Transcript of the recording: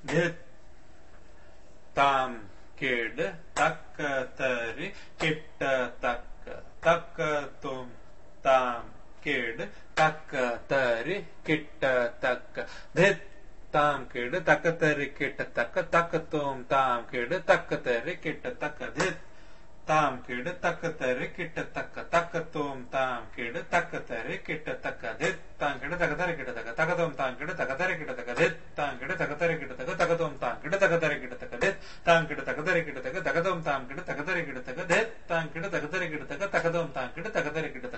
தித் தாம் கேடு தக்க தரி கிட்ட தக்க தக்க தும் தாம் கேடு தக்க தரி கிட்ட தக்க தித் தாம் கேடு தக்க தரி கிட்ட தக்க தக்க தும் தாம் கேடு தக்க தரி கிட்ட தக்க தித் தாம் கேடு தக்க தரி கிட்ட தக்க தக்க தோம் தாம் கேடு தக்க தரி கிட்ட தக்க தித் தாம் கேடு தக்க தரி கிட்ட தக்க தக்க தோம் தாம் கேடு தக்க தரி கிட்ட தக்க தித் தாம் கேடு தக்க தரி கிட்ட தக்க தக்க தோம் தாம் கேடு தக்க தரி கிட்ட தக்க தித் தாம் கேடு தக்க தரி கிட்ட தக்க தக்க தோம் தாம் கேடு தக்க தரி கிட்ட தக்க தித் தாம் கேடு தக்க தரி கிட்ட தக்க தக்க தோம் தாம் கேடு தக்க தரி கிட்ட